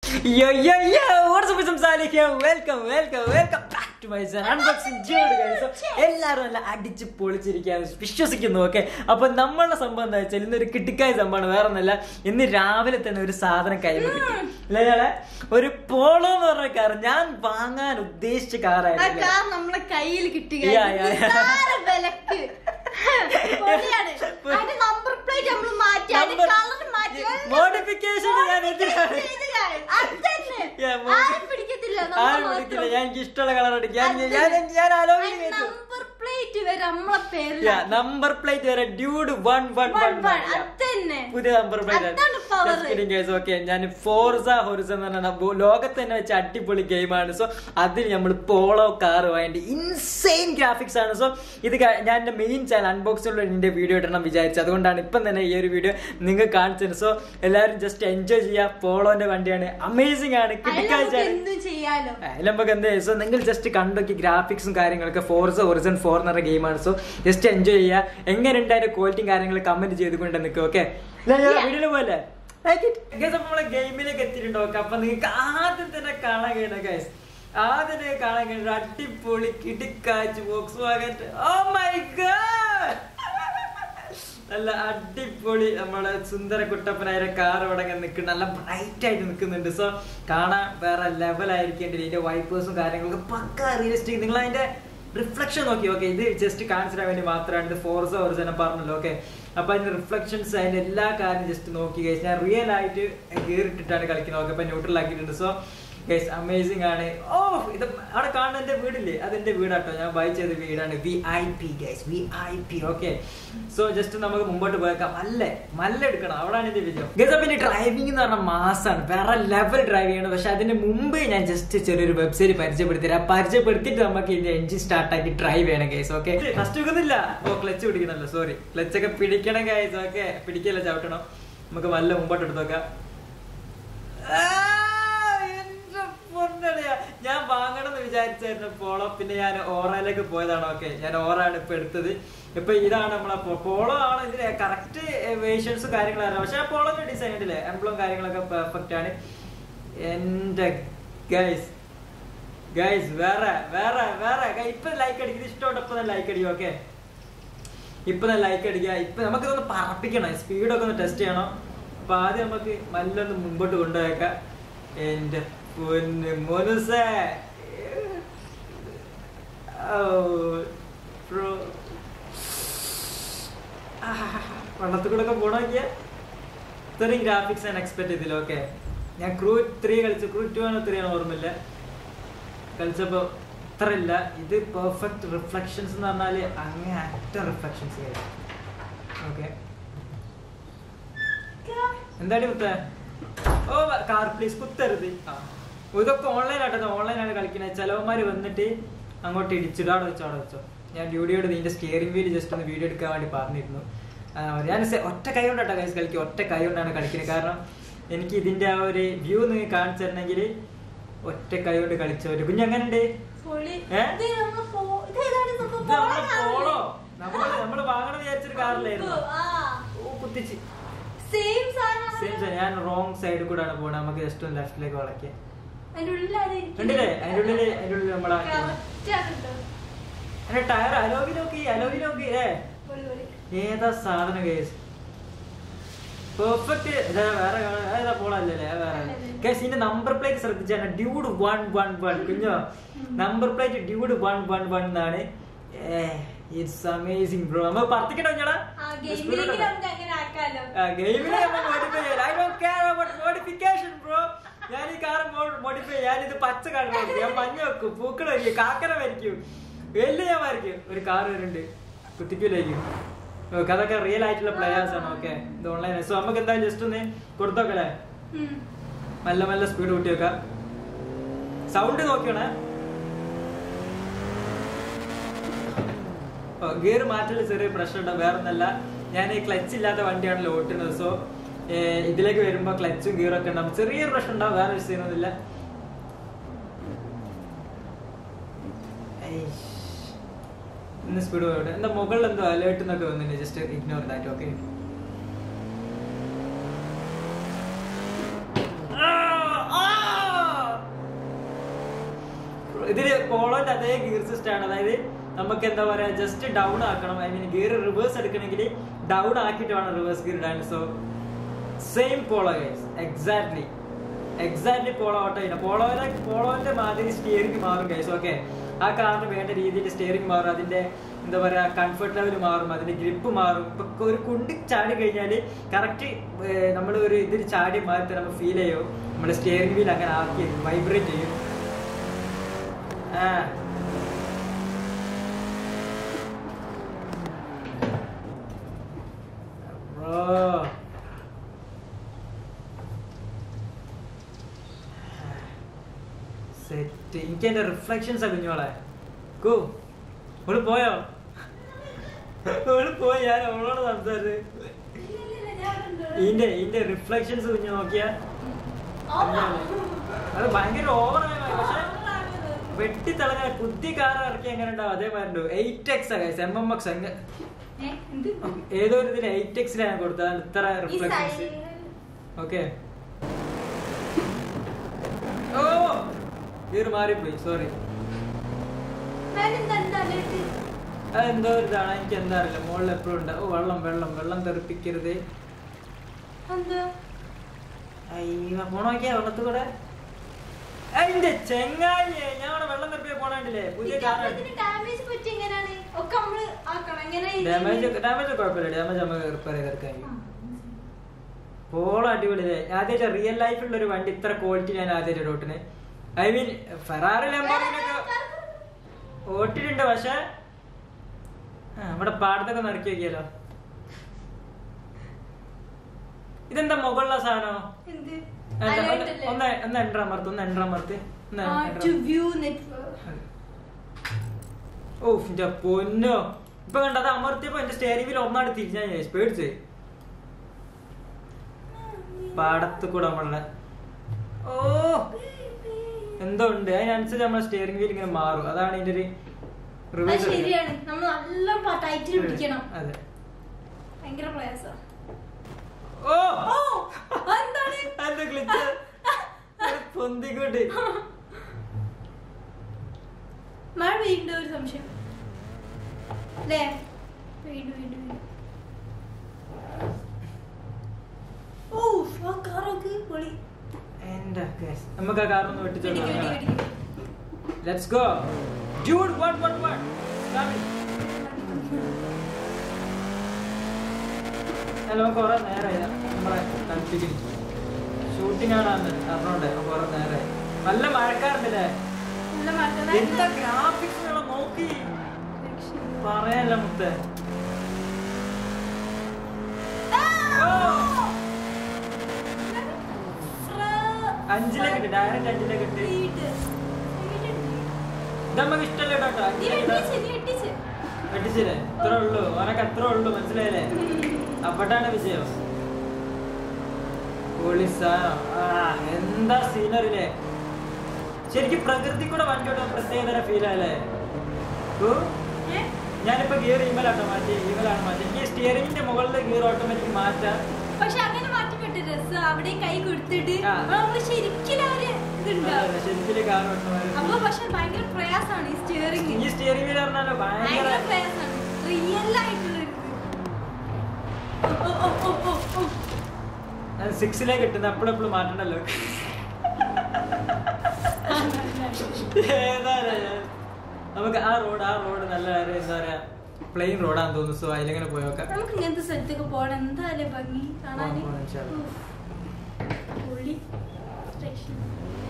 Yo, yo, yo! What's up, some Salih here? Welcome, welcome, welcome back to my channel. Unboxing Jude, guys. So, എല്ലാവരും നല്ല അടിച്ച് പൊളിച്ചിരിക്കുകയാണ് വിശ്വസിക്കുന്നു okay അപ്പൊ നമ്മളുടെ സംഭവം എന്താ വെച്ചാൽ ഇന്നൊരു കിട്ടിക്കായ സംഭവമാണ് വേറെ ഒന്നല്ല ഇന്ന് രാവിലെ തന്നെ ഒരു സാധനം കയ്യിൽ കിട്ടി ഇല്ലേ ഒരു പോളോ എന്ന് പറഞ്ഞ കാർ ഞാൻ വാങ്ങാൻ ഉദ്ദേശിച്ച ആ കാറായിരുന്നു കാർ നമ്മളെ കയ്യിൽ കിട്ടി Yeah, yeah, yeah. നിസ്സാര വിലക്ക് പൊളിയാണ്. അതിന്റെ നമ്പർ പ്ലേറ്റ് നമ്മൾ മാറ്റി അതിന്റെ Number- കളർ മാറ്റി Modification ഞാൻ എതിരാണ്. അതന്നെ Yeah, modi- ആരും പിടിക്കത്തില്ല ആരും വിളിക്കില്ല ഞാൻ എനിക്ക് ഇഷ്ടമുള്ള കളർ അടിക്കും ഞാൻ ഞാൻ ഞാൻ ആലോചിക്കുന്നു നമ്പർ പ്ലേറ്റ് വരെ നമ്മളെ പേരിൽ നമ്പർ പ്ലേറ്റ് വരെ ഡ്യൂഡ് വൺ വൺ വൺ അതന്നെ പുതിയ നമ്പർ അതാണ് power. പ്ലേറ്റ് ഓക്കെ ഞാൻ ഫോർസ ഹൊറിസൺ എന്ന് പറഞ്ഞ ബോ- ലോകത്ത് തന്നെ വെച്ച അടിപൊളി ഗെയിമാണ് സോ അതിൽ നമ്മൾ പോളോ കാർ വേണ്ടി ഇൻസെയിൻ ഗ്രാഫിക്സ് ആണ് സോ ഇത് ക- ഞാൻ എന്റെ മെയിൻ ചാനൽ അൺബോക്സിലുള്ള എന്റെ വീഡിയോ ഇടണം വിചാരിച്ചു അതുകൊണ്ടാണ് ഇപ്പം തന്നെ ഈ ഒരു വീഡിയോ നിങ്ങൾ കാണിച്ചത് സോ എല്ലാവരും ജസ്റ്റ് എൻജോയ് ചെയ്യുക പോളോന്റെ വണ്ടിയാണ് അമേസിംഗ് ആണ് അതിൽ കിട്ടിക്കാഴ്ച നമുക്ക് എന്തും ചെയ്യാലോ അതിൽ നമുക്ക് എന്ത് സോ നിങ്ങൾ ജസ്റ്റ് കണ്ടോക്കി ഗ്രാഫിക്സും കാര്യങ്ങളൊക്കെ ഫോർസ് ഒറിസൺ ഫോർ എന്ന് പറഞ്ഞ ഗെയിമാണ് സോ ജസ്റ്റ് എൻജോയ് ചെയ്യുക എങ്ങനെയുണ്ട് അതിന്റെ ക്വാളിറ്റിയും കാര്യങ്ങൾ കമന്റ് ചെയ്തുകൊണ്ട് നിൽക്കുക ഓക്കെ വീഡിയോയിൽ പോലെ നമ്മളെ ഗെയിമിലേക്ക് എത്തിയിട്ടുണ്ടോ ഓക്കെ അപ്പൊ നിങ്ങൾക്ക് ആദ്യം തന്നെ കാണാൻ കഴിയണം ഗൈസ് ആദ്യം തന്നെ കാണാൻ കഴിയുന്ന അടിപൊളി കിടിക്കാച്ച് Volkswagen oh my god നല്ല അടിപൊളി നമ്മളെ സുന്ദര കുട്ടപ്പനായ കാർ ഇവിടെ ഇങ്ങനെ നിൽക്കുന്നുണ്ട് നല്ല ബ്രൈറ്റ് ആയിട്ട് നിൽക്കുന്നുണ്ട് സോ കാണാൻ വേറെ ലെവൽ ആയിരിക്കേണ്ടത് ഇതിന്റെ വൈപ്പേഴ്സും കാര്യങ്ങളൊക്കെ പക്ക റിയലിസ്റ്റിക് നിങ്ങൾ അതിന്റെ റിഫ്ലക്ഷൻ നോക്കി ഓക്കെ ഇത് ജസ്റ്റ് കാണിച്ചിടാൻ വേണ്ടി മാത്രമാണ് ഇത് ഫോർസ് ഓർസ് പറഞ്ഞല്ലോ ഓക്കെ അപ്പൊ അതിന്റെ റിഫ്ലക്ഷൻസ് അതിന്റെ എല്ലാ കാര്യം ജസ്റ്റ് നോക്കി കഴിച്ച് ഞാൻ റിയൽ ആയിട്ട് കയറിയിട്ടിട്ടാണ് കളിക്കുന്നത് ഓക്കെ അപ്പൊ ന്യൂട്രൽ ആക്കിയിട്ടുണ്ട് സോ ഗൈസ് അമേസിംഗ് ആണ് ഓ ഇത് അവിടെ കാണുന്ന എന്റെ വീടില്ലേ അതെന്റെ വീടാട്ടോ ഞാൻ ബൈ ചെയ്ത വീടാണ് V I P guys V I P okay so just നമുക്ക് മുമ്പോട്ട് പോയേക്കാം മല്ല മല്ല എടുക്കണം അവിടെയാണ് എന്റെ വിജയം ഗൈസ് അപ്പൊ ഇനി ഡ്രൈവിംഗ് എന്ന് പറഞ്ഞ മാസാണ് വേറെ ലെവൽ ഡ്രൈവ് ചെയ്യണം പക്ഷെ അതിന് മുമ്പ് ഞാൻ ജസ്റ്റ് ചെറിയൊരു വെബ്സൈറ്റ് പരിചയപ്പെടുത്തി തരാം പരിചയപ്പെടുത്തിയിട്ട് നമുക്ക് ഇതിന്റെ എഞ്ചിൻ സ്റ്റാർട്ട് ആക്കി ഡ്രൈവ് ചെയ്യണം ഗൈസ് ഓക്കെ ഫസ്റ്റ് വെക്കുന്നില്ല ഓ ക്ലച്ച് പിടിക്കണല്ലോ സോറി ക്ലച്ച് ഒക്കെ പിടിക്കണം ഗൈസ് ഓക്കെ പിടിക്കല്ല ചവിട്ടണം നമുക്ക് വല്ല മുമ്പോട്ട് എടുത്ത് നോക്കാം ആ, എന്റെ പൊന്നളിയാ. ഞാൻ വാങ്ങണം എന്ന് വിചാരിച്ചായിരുന്നു പോളോ പിന്നെ ഞാൻ ഓറയിലേക്ക് പോയതാണ് ഓക്കെ ഞാൻ ഓറാണ് ഇപ്പൊ എടുത്തത് ഇപ്പൊ ഇതാണ് നമ്മളെ പോ- പോളോ ആണ് ഇതിന്റെ കറക്റ്റ് വേഷ്യൻസും കാര്യങ്ങളാണ് പക്ഷെ ആ പോളോന്റെ ഡിസൈൻ ഉണ്ടല്ലേ എംബ്ലം കാര്യങ്ങളൊക്കെ പെർഫെക്റ്റ് ആണ് എന്റെ ഗൈസ് ഗൈസ് വേറെ വേറെ വേറെ ഗൈ- ഇപ്പൊ ലൈക്ക് അടിക്കുന്നത് ഇഷ്ടമുണ്ടപ്പോ ലൈക്ക് അടിക്കും ഓക്കെ ഇപ്പൊ തന്നെ ലൈക്ക് അടിക്കുക ഇപ്പൊ നമുക്കിതൊന്ന് പറപ്പിക്കണം സ്പീഡൊക്കെ ഒന്ന് ടെസ്റ്റ് ചെയ്യണം അപ്പൊ ആദ്യം നമുക്ക് നല്ലൊന്ന് മുമ്പോട്ട് കൊണ്ടുപോയേക്കാം എന്റെ പൊന്ന് മോനുസേ ഓ, ബ്രോ. ആ, വെള്ളത്തിൽ കൂടെ ഒക്കെ പോണോക്കിയ ഇത്രയും ഗ്രാഫിക്സ് ഞാൻ എക്സ്പെക്ട് ചെയ്തില്ല ഓക്കെ ഞാൻ ക്രൂ ത്രീ കളിച്ചു ക്രൂ ടു ആണോ ത്രീ ആണോ ഓർമ്മയില്ല കളിച്ചപ്പോ ഇത്ര ഇല്ല ഇത് പെർഫെക്റ്റ് റിഫ്ലക്ഷൻസ് എന്ന് പറഞ്ഞാല് അങ്ങനെ അറ്റ റിഫ്ലക്ഷൻസ് ഓക്കെ എന്താണ് കുത്ത ഓ കാർ പ്ലീസ് കുത്തരുത് ആ. ഇതൊക്കെ ഓൺലൈൻ ആട്ടോ ഓൺലൈൻ ആണ് കളിക്കുന്നത് ചിലവന്മാര് വന്നിട്ട് അങ്ങോട്ട് ഇടിച്ചിടും അവിടെ വെച്ചോ അവിടെ വെച്ചോ ഞാൻ ഡ്യൂഡിയോട് ഇതിന്റെ സ്റ്റിയറിംഗ് വീല് ജസ്റ്റ് ഒന്ന് വീഡിയോ എടുക്കാൻ വേണ്ടി പറഞ്ഞിരുന്നു ആ, ഞാൻ സെ- ഒറ്റ കൈ കൊണ്ടാട്ടോ കൈസ് കളിക്കുക ഒറ്റ കൈ കൊണ്ടാണ് കളിക്കുന്നത് കാരണം എനിക്ക് ഇതിന്റെ ആ ഒരു വ്യൂ നിങ്ങൾ കാണിച്ചു തരണമെങ്കിൽ ഒറ്റ കൈ കൊണ്ട് കളിച്ചവര് കുഞ്ഞ് എങ്ങനെയുണ്ട് പൊളി ഏ? ഇത് നമ്മളെ പോ- ഇത് ഏതാണ് നമുക്ക് ഇത് നമ്മളെ പോളോ പോളോ കാറില്ലേ? നമ്മള് നമ്മള് വാങ്ങണം വിചാരിച്ചൊരു കാറിലായിരുന്നു ആ ഓ കുത്തിച്ച് സെയിം സാധനം സെയിം ഞാൻ റോങ് സൈഡിൽ കൂടെയാണ് പോണത് നമുക്ക് ജസ്റ്റ് ഒന്ന് ലെഫ്റ്റിലേക്ക് വളയ്ക്കാം അതിന്റെ ഉള്ളിലാണ് കണ്ടില്ലേ അതിന്റെ ഉള്ളില് അതിന്റെ ഉള്ളിൽ നമ്മളെ കറക്റ്റ് ആണല്ലോ അതിന്റെ ടയർ അലോവി നോക്കി അലോവി നോക്കി ഏ പൊളി പൊളി ഏതാ സാധനം കേസ് പെർഫെക്റ്റ് വേറെ കാണാൻ- ഏതാ പോളല്ലേ വേറെ കേസ് ഇതിന്റെ നമ്പർ പ്ലേറ്റ് ശ്രദ്ധിച്ചാണ് ഡ്യൂഡ് വൺ വൺ വൺ കുഞ്ഞോ number plate dude one one one എന്നാണ് ഇറ്റ്സ് അമേസിംഗ് ബ്രോ നമ്മൾ പറത്തിക്കട്ടോ ഞടാ ആ ഗെയിമിലേക്ക് നമുക്ക് അങ്ങനെ ആക്കാലോ ഗെയിമിനെ നമ്മൾ മോഡിഫൈ ചെയ്യാം I don't care about modification bro ഞാൻ ഈ കാർ മോഡിഫൈ ഞാൻ ഇത് പച്ച കാർ വരയ്ക്കും ഞാൻ മഞ്ഞ വെക്കും പൂക്കൾ വരയ്ക്കും കാക്കര വരയ്ക്കും എല്ലാം ഞാൻ വരയ്ക്കും ഒരു കാർ വരുന്നുണ്ട് കുത്തിക്കൂലായിരിക്കും ഓക്കെ അതൊക്കെ റിയൽ ആയിട്ടുള്ള പ്ലേയേഴ്സ് ആണ് ഓക്കെ ഇത് ഓൺലൈൻ സോ നമുക്ക് എന്തായാലും ജസ്റ്റ് ഒന്ന് കൊടുത്തോക്കല്ലേ ഉം. മെല്ലെ മെല്ലെ സ്പീഡ് കൂട്ടി വെക്കാം സൗണ്ട് നോക്കിയോണേ ഗിയർ മാറ്റൽ ചെറിയ പ്രശ്നം ഉണ്ടാവും വേറെ ഒന്നല്ല ഞാൻ ക്ലച്ച് ഇല്ലാത്ത വണ്ടിയാണല്ലോ ഓട്ടുന്നത് സോ ഇതിലേക്ക് വരുമ്പോ ക്ലച്ചും ഗിയറും ഒക്കെ ഉണ്ടാവും ചെറിയൊരു പ്രശ്നം ഉണ്ടാവും വേറെ വിഷയമൊന്നുമില്ല ഏയ്ഷ്. ഇന്ന് സ്പീഡ് പോയിട്ട് എന്താ മുകളിൽ എന്തോ അലേർട്ട് എന്നൊക്കെ വന്നിട്ടുണ്ട് ജസ്റ്റ് ഇഗ്നോർ ദാറ്റ് ഓക്കെ ആ ഇതില് പോളോന്റെ അതേ ഗിയർ സിസ്റ്റം ആണ് അതായത് നമുക്ക് എന്താ പറയാ ജസ്റ്റ് ഡൗൺ ആക്കണം ഐ മീൻ ഗിയർ റിവേഴ്സ് എടുക്കണമെങ്കിൽ ഡൗൺ ആക്കിയിട്ട് വേണം റിവേഴ്സ് ഗിയർ ഇടാൻ so same Polo guys exactly exactly Polo auto ചെയ്യുന്നത് പോളോയുടെ പോളോന്റെ മാതിരി സ്റ്റിയറിംഗ് മാറും ഗൈസ് ഓക്കെ ആ കാറിന് വേണ്ട രീതിയിൽ സ്റ്റിയറിംഗ് മാറും അതിന്റെ എന്താ പറയാ കംഫർട്ട് ലെവൽ മാറും അതിന്റെ ഗ്രിപ്പ് മാറും ഇപ്പൊ ഒരു കുണ്ടി ചാടി കഴിഞ്ഞാല് കറക്റ്റ് നമ്മൾ ഒരു ഇതിൽ ചാടി മാറി നമ്മൾ ഫീൽ ചെയ്യും നമ്മുടെ സ്റ്റിയറിംഗ് വീൽ അങ്ങനെ ആക്കി വൈബ്രേറ്റ് ചെയ്യും ആ Bro. സെറ്റ് എനിക്ക് എന്റെ റിഫ്ലക്ഷൻസ് ആ കുഞ്ഞോളെ കൂ ഓള് പോയോ ഓള് പോയി ഞാൻ അവളോട് സംസാരിച്ചു ഇതിന്റെ ഇതിന്റെ റിഫ്ലക്ഷൻസ് കുഞ്ഞു നോക്കിയാ അത് ഭയങ്കര ഓവറാണ് പക്ഷെ വെട്ടി തിളങ്ങ പുതിയ കാർ ഇറക്കി എങ്ങനെ ഉണ്ടാവും അതേമാതിരി eight X M M X ഏതോ ഒരു ഇതിൽ എയ്റ്റ് എക്സിലാണ് കൊടുത്തത് ഇത്ര റിഫ്ലക്ഷൻസ് ഓക്കെ ഓ ഗിയർ മാറിപ്പോയി സോറി അതെന്തോ ഒരു ഇതാണ് എനിക്ക് എന്താ അറിയില്ല മുകളിൽ എപ്പോഴും ഉണ്ട് ഓ വെള്ളം വെള്ളം വെള്ളം തെറിപ്പിക്കരുത് അയ്യോ പോണോക്കിയാ വെള്ളത്തിൽ കൂടെ അതിന്റെ ചെങ്ങായിയെ ഞാൻ അവിടെ വെള്ളം തെറിപ്പിക്കാൻ പോണില്ലേ പുതിയ കാറാണ് ഡാമേജ് പറ്റി എങ്ങനെയാണ് ഒക്കെ നമ്മള് ആക്കണം എങ്ങനെ ഡാമേജ് ഡാമേജ് കുഴപ്പമില്ല ഡാമേജ് നമുക്ക് റിപ്പയർ ചെയ്തെടുക്കാൻ പോളോ അടിപൊളിയല്ലേ ആദ്യമായിട്ട് റിയൽ ലൈഫിലുള്ള ഒരു വണ്ടി ഇത്ര ക്വാളിറ്റി ഞാൻ ആദ്യമായിട്ട് ഓട്ടിന് ഐ മീൻ ഫെറാറി ലംബോർഗിനൊക്കെ ഓട്ടിട്ടുണ്ട് പക്ഷെ ആ, നമ്മുടെ പാടത്തൊക്കെ നടക്കി നോക്കിയാലോ ഇതെന്താ മുകളിലെ സാധനം എന്ത് എന്താ, ഒന്ന് അലേർട്ടല്ലേ? ഒന്ന് ഒന്ന് എൻട്ര അമർത്ത് ഒന്ന് എൻട്ര അമർത്ത് ഒന്ന് ആ, enter to അമർത്ത്. view network. ഓ എന്റെ പൊന്നോ ഇപ്പൊ കണ്ടത് അമർത്തിയപ്പോ എന്റെ സ്റ്റേറിംഗ് വീൽ ഒന്നാട് തിരിഞ്ഞാ ഞാൻ പേടിച്ച് പാടത്ത് കൂടെ നമ്മളുടെ ഓ എന്തോ ഉണ്ട് അതിനനുസരിച്ച് നമ്മളെ സ്റ്റിയറിംഗ് വീൽ ഇങ്ങനെ മാറും അതാണ് ഇതിന്റെ ഒരു അത് റിവേഴ്സ് ശരിയാണ് നമ്മൾ നല്ല ടൈറ്റിൽ പിടിക്കണം അതെ ഭയങ്കര പ്രയാസം ഓ ഓ എന്താണ് അതെന്താ ഗ്ലിച്ച് പൊന്തിക്കൂട്ടി മഴ പെയ്യുണ്ടോ ഒരു സംശയം അല്ലേ പെയ്യുന്നു പെയ്യുന്നു പെയ്യുന്നു ഓ ആ കാറൊക്കെ പൊളി എന്റെ guys. നമുക്ക് ആ കാറൊന്ന് വെട്ടിച്ചു ഇടിക്ക്, ഇടിക്ക്, ഇടിക്ക്. Let's go dude what what what അല്ല കുറെ നേരമായി നമ്മളെ കളിപ്പിക്കും ഷൂട്ടിംഗ് ആണ് അന്ന് അറിഞ്ഞോണ്ട് കുറെ നേരമായി നല്ല മഴക്കാറുണ്ടല്ലേ നല്ല മഴ എന്താ ഗ്രാഫിക്സ് നോക്കി പറയാനല്ല മുത്തേ അഞ്ചിലേക്ക് ഇട്ട് ഡയറക്റ്റ് അഞ്ചിലേക്ക് ഇട്ട് ഇത് നമുക്ക് ഇഷ്ടമല്ല കേട്ടോ അഞ്ചിലേക്ക് വെട്ടിച്ചില്ലേ ഇത്ര ഉള്ളൂ ഓനക്ക് അത്ര ഉള്ളൂ മനസ്സിലായില്ലേ അപ്പോട്ടാണ് വിജയം പൊളി സാധനം. ആ, എന്താ സീനറിയില്ലേ ശരിക്കും പ്രകൃതി കൂടെ വണ്ടി ഓട്ടാൻ പ്രത്യേകതര ഫീൽ ആയല്ലേ ഓ, ഞാനിപ്പോ ഗിയർ ഇമലാട്ടോ മാറ്റി ഇമലാണ് മാറ്റി എനിക്ക് സ്റ്റിയറിംഗിന്റെ മുകളിൽ ഗിയർ ഓട്ടോമാറ്റിക് മാറ്റാം പക്ഷെ അങ്ങനെ മാറ്റിപ്പെട്ട് രസം അവിടെ കൈ കൊടുത്തിട്ട് ആ. നമ്മള് ശരിക്കും ആ ഒരു ഇതുണ്ടാവും ശരിക്കും കാർ ഓട്ടമായിരുന്നു അപ്പൊ പക്ഷെ ഭയങ്കര പ്രയാസമാണ് ഈ സ്റ്റിയറിംഗ് ഈ സ്റ്റിയറിംഗ് വീൽ പറഞ്ഞാലോ ഭയങ്കര ഭയങ്കര പ്രയാസമാണ് റിയൽ ആയിട്ടുള്ള ഒരു ഇത്. ഓ, ഓ, ഓ, ഓ, ഓ, ഓ. സിക്സിലേക്ക് കിട്ടുന്നത് അപ്പോഴെപ്പോഴും മാറ്റണ്ടല്ലോ ഏതായാലും ഞാൻ- നമുക്ക് ആ റോഡ് ആ റോഡ് നല്ല ഒരു എന്താ പറയാ പ്ലെയിൻ റോഡാന്ന് തോന്നുന്നു സോ അതിലെങ്ങനെ പോയി നോക്കാം നമുക്ക് ഇങ്ങനത്തെ സ്ഥലത്തൊക്കെ പോകണം എന്തായാലും ഭംഗി കാണാന് പോകാം, പോകാം, ഇൻഷാ അല്ലാ. ഉഫ്. പൊളി രക്ഷ-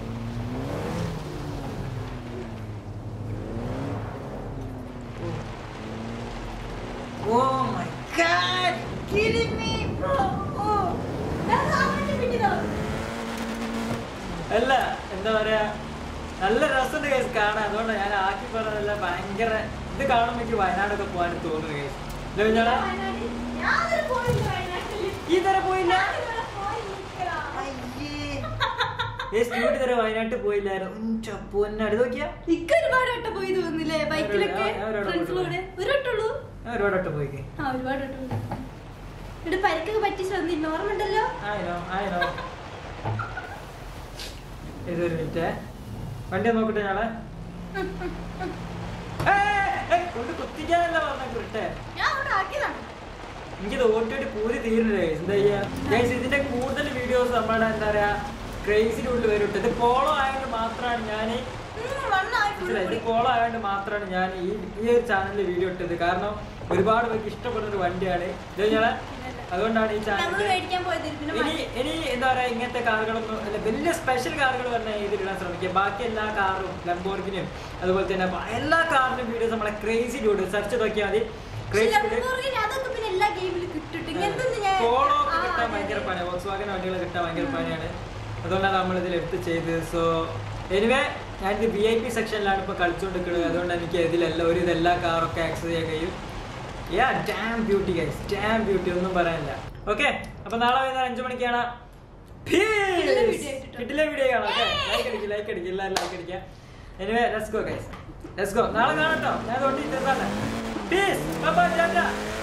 oh my god Kidding me, bro. Oh. ഞാൻ സാമാന്യം പിടിച്ചതോ? അല്ല എന്താ പറയാ നല്ല രസമുണ്ട് കേസ് കാണാൻ അതുകൊണ്ട് ഞാൻ ആക്കി പറഞ്ഞതല്ല ഭയങ്കര ഇത് കാണുമ്പോൾ എനിക്ക് വയനാടൊക്കെ പോകാൻ തോന്നുന്നു കേസ് ഞങ്ങളെ വയനാട്? ഞാനിതുവരെ പോയില്ല വയനാട്ടില്. ഇതുവരെ പോയില്ല ഞാനിതുവരെ പോയില്ല. ഏ സ്റ്റുഡിയോ തരെ വയനാട്ടിൽ പോയില്ലായിരുന്നു പൊന്നാട് നോക്കിയാ ഇക്ക് ഒരുപാട് വട്ടം പോയി തോന്നുന്നില്ലേ ബൈക്കിലൊക്കെ ഞാൻ ഒരുപാട് ഫ്രണ്ട്സിലൂടെ ഒരു വട്ടുള്ളൂ ഞാൻ ഒരുപാട് വട്ടം പോയിക്കേ ആ ഒരുപാട് വട്ടം പോയി. ഇവിടെ പരിക്കൊക്കെ പറ്റി ശ്രദ്ധിച്ചു ഓർമ്മ ഉണ്ടല്ലോ ആയിനോ ആയിനോ ഇതൊരു മിനിറ്റ് വണ്ടി ഒന്ന് നോക്കട്ടെ ഞങ്ങളെ കൊണ്ട് കുത്തിക്കാനല്ല പറഞ്ഞ കുരുട്ടെ ഞാൻ അവിടെ ആക്കിയതാണ് എനിക്കിത് ഓട്ടിട്ട് പൂരി തീരുന്നില്ല guys. എന്താ ചെയ്യാ ഗൈസ് ഇതിന്റെ കൂടുതൽ വീഡിയോസ് നമ്മുടെ എന്താ പറയാ ക്രേസിന്റെ ഉള്ളിൽ വരും ട്ടോ. ഇത് പോളോ ആയതുകൊണ്ട് മാത്രമാണ് ഞാൻ ഉം, വണ്ണായി full ഇത് പൊടി. പോളോ ആയതുകൊണ്ട് മാത്രമാണ് ഞാൻ ഈ ഈ ഒരു ചാനലിൽ വീഡിയോ ഇട്ടത് കാരണം ഒരുപാട് പേർക്ക് ഇഷ്ടപ്പെടുന്ന ഒരു വണ്ടിയാണ് ഇത് ഞങ്ങളെ അതുകൊണ്ടാണ് ഈ ഞങ്ങള് ചാനൽ മേടിക്കാൻ പോയത് പിന്നെ ഇനി ഇനി എന്താ പറയാ ഇങ്ങനത്തെ കാറുകളൊന്നും അല്ല വലിയ സ്പെഷ്യൽ കാറുകൾ പറഞ്ഞാൽ ഇതിലിടാൻ ശ്രമിക്കുക ബാക്കി എല്ലാ കാറും ലംബോർഗിനും അതുപോലെ തന്നെ ബ- എല്ലാ കാറിനും വീഡിയോസ് നമ്മളെ ക്രേസി ഡ്യൂഡ് സെർച്ച് നോക്കിയാൽ മതി ക്രേസി Lamborghini അതൊക്കെ പിന്നെ എല്ലാ ഗെയിമിലും കിട്ടും ഇങ്ങനത്തെ ഞാൻ പോളോ ആ, ഒക്കെ കിട്ടാൻ അതെ, ഭയങ്കര അതെ. പണിയാണ് വോക്സ് വാഗൻ വണ്ടികൾ കിട്ടാൻ ഭയങ്കര പണിയാണ് അതുകൊണ്ടാണ് നമ്മൾ ഇതിൽ എടുത്ത് ചെയ്തത് സോ എനിവേ ഞാനിത് വി ഐ പി സെക്ഷനിലാണ് ഇപ്പോൾ കളിച്ചുകൊണ്ടിരിക്കുന്നത് അതുകൊണ്ട് എനിക്ക് ഇതിലെല്ലാം ഒരു ഇതെല്ലാ കാറൊക്കെ ആക്സസ് ചെയ്യാൻ കഴിയും yeah damn beauty guys damn beauty ഒന്നും പറയാനില്ല ഓക്കെ അപ്പൊ നാളെ വൈകുന്നേരം അഞ്ചു മണിക്കാണ് കിടിലൻ video ആയിട്ടിട്ടുണ്ട്. കിട്ടില്ല വീഡിയോ കാണാം ഓക്കെ ലൈക്ക് അടിക്കുക ലൈക്ക് അടിക്കുക എല്ലാവരും ലൈക്ക് അടിക്കുക anyway let's go guys let's go നാളെ കാണാം കേട്ടോ ഞാൻ അതുകൊണ്ട് ഇതാണ് പീസ് ബൈ ടാറ്റ